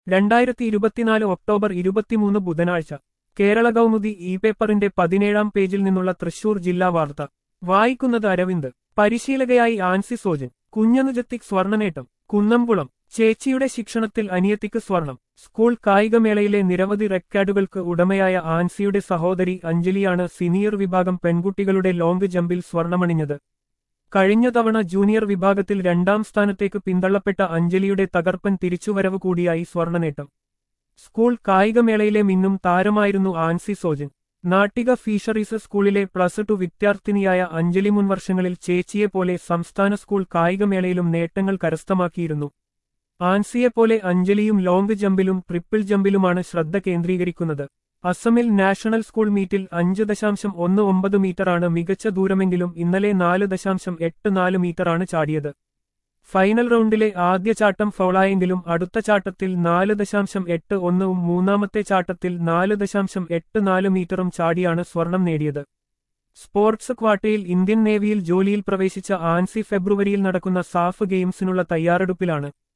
രണ്ടായിരത്തി ഇരുപത്തിനാല് ഒക്ടോബർ ഇരുപത്തിമൂന്ന് ബുധനാഴ്ച കേരള കൗമുദി ഇ പേപ്പറിന്റെ പതിനേഴാം പേജിൽ നിന്നുള്ള തൃശൂർ ജില്ലാ വാർത്ത വായിക്കുന്നത് അരവിന്ദ് പരിശീലകയായി ആൻസി സോജൻ കുഞ്ഞനുജത്തിക് സ്വർണ്ണനേട്ടം കുന്നംകുളം ചേച്ചിയുടെ ശിക്ഷണത്തിൽ അനിയത്തിക്ക് സ്വർണം സ്കൂൾ കായികമേളയിലെ നിരവധി റെക്കോർഡുകൾക്ക് ഉടമയായ ആൻസിയുടെ സഹോദരി അഞ്ജലിയാണ് സീനിയർ വിഭാഗം പെൺകുട്ടികളുടെ ലോങ് ജമ്പിൽ സ്വർണമണിഞ്ഞത് കഴിഞ്ഞ തവണ ജൂനിയർ വിഭാഗത്തിൽ രണ്ടാം സ്ഥാനത്തേക്ക് പിന്തള്ളപ്പെട്ട അഞ്ജലിയുടെ തകർപ്പൻ തിരിച്ചുവരവ് കൂടിയായി സ്വർണ്ണനേട്ടം സ്കൂൾ കായികമേളയിലെ മിന്നും താരമായിരുന്നു ആൻസി സോജൻ നാട്ടിക ഫിഷറീസ് സ്കൂളിലെ പ്ലസ് ടു വിദ്യാർത്ഥിനിയായ അഞ്ജലി മുൻവർഷങ്ങളിൽ ചേച്ചിയെപ്പോലെ സംസ്ഥാന സ്കൂൾ കായികമേളയിലും നേട്ടങ്ങൾ കരസ്ഥമാക്കിയിരുന്നു ആൻസിയെപ്പോലെ അഞ്ജലിയും ലോങ് ജമ്പിലും ട്രിപ്പിൾ ജമ്പിലുമാണ് ശ്രദ്ധ കേന്ദ്രീകരിക്കുന്നത് അസമിൽ നാഷണൽ സ്കൂൾ മീറ്റിൽ അഞ്ച് ദശാംശം ഒന്ന് ഒമ്പത് മീറ്ററാണ് മികച്ച ദൂരമെങ്കിലും ഇന്നലെ നാല് ദശാംശം എട്ട് നാല് മീറ്ററാണ് ചാടിയത് ഫൈനൽ റൗണ്ടിലെ ആദ്യ ചാട്ടം ഫൗളായെങ്കിലും അടുത്ത ചാട്ടത്തിൽ നാല് ദശാംശം എട്ട് ഒന്നും മൂന്നാമത്തെ ചാട്ടത്തിൽ നാല് ദശാംശം എട്ട് നാല് മീറ്ററും ചാടിയാണ് സ്വർണം നേടിയത് സ്പോർട്സ് ക്വാട്ടയിൽ ഇന്ത്യൻ നേവിയിൽ ജോലിയിൽ പ്രവേശിച്ച ആൻസി ഫെബ്രുവരിയിൽ നടക്കുന്ന സാഫ് ഗെയിംസിനുള്ള തയ്യാറെടുപ്പിലാണ്